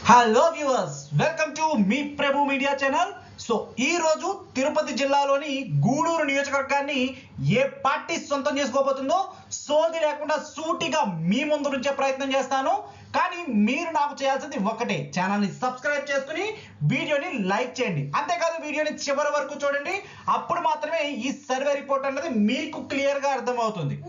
hello viewers welcome to మీ Prabhu media channel so ఈ రోజు తిరుపతి జిల్లాలోని గూడూరు నియోజకవర్గాన్ని ఏ పార్టీ సొంతం చేసుకోబోతుందో సోది లేకుండా సూటిగా మీ ముందు నుంచే ప్రయత్నం చేస్తాను కానీ మీరు నాకు చేయాల్సింది ఒకటే ఛానల్ ని సబ్స్క్రైబ్ చేసుకుని వీడియోని లైక్ చేయండి అంతేకాదు వీడియోని చివరి వరకు చూడండి అప్పుడు మాత్రమే ఈ సర్వే రిపోర్ట్ అనేది మీకు క్లియర్ గా అర్థమవుతుంది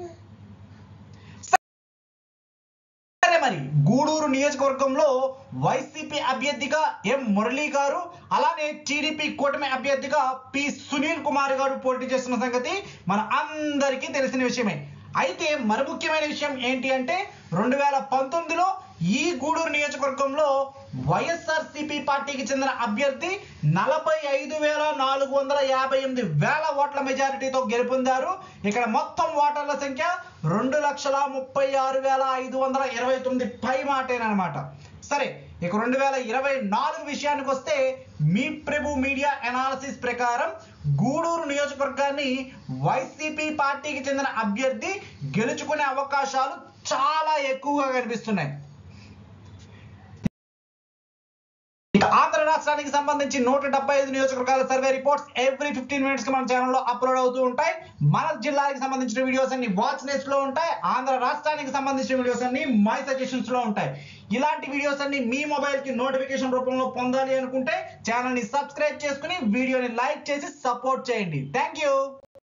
సరే మరి గూడూరు నియోజకవర్గంలో వైసీపీ అభ్యర్థిగా ఎం మురళీ గారు అలానే టీడీపీ కూటమి అభ్యర్థిగా పి సునీల్ కుమార్ గారు పోటీ చేస్తున్న సంగతి మన అందరికీ తెలిసిన విషయమే అయితే మరి ముఖ్యమైన విషయం ఏంటి అంటే రెండు వేల పంతొమ్మిదిలో ఈ గూడూరు నియోజకవర్గంలో వైఎస్ఆర్సీపీ పార్టీకి చెందిన అభ్యర్థి నలభై ఐదు వేల నాలుగు వందల యాభై ఎనిమిది వేల ఓట్ల మెజారిటీతో గెలుపొందారు ఇక్కడ మొత్తం ఓటర్ల సంఖ్య రెండు లక్షల ముప్పై ఆరు వేల ఐదు వందల ఇరవై తొమ్మిది పై మాటేనమాట సరే ఇక రెండు వేల ఇరవై నాలుగు విషయానికి వస్తే మీ ప్రభు మీడియా అనాలిసిస్ ప్రకారం గూడూరు నియోజకవర్గాన్ని వైసీపీ పార్టీకి చెందిన అభ్యర్థి గెలుచుకునే అవకాశాలు చాలా ఎక్కువగా కనిపిస్తున్నాయి ఇక ఆంధ్ర రాష్ట్రానికి సంబంధించి నూట డెబ్బై ఐదు నియోజకవర్గాల survey reports every fifteen minutes కి మన ఛానల్లో అప్లోడ్ అవుతూ ఉంటాయి మన జిల్లాకి సంబంధించిన వీడియోస్ అన్ని వాచ్ నెస్ట్ లో ఉంటాయి ఆంధ్ర రాష్ట్రానికి సంబంధించిన వీడియోస్ అన్ని మై సజెషన్స్ లో ఉంటాయి ఇలాంటి వీడియోస్ అన్ని మీ మొబైల్ కి నోటిఫికేషన్ రూపంలో పొందాలి అనుకుంటే ఛానల్ ని సబ్స్క్రైబ్ చేసుకుని వీడియోని లైక్ చేసి సపోర్ట్ చేయండి థ్యాంక్ యూ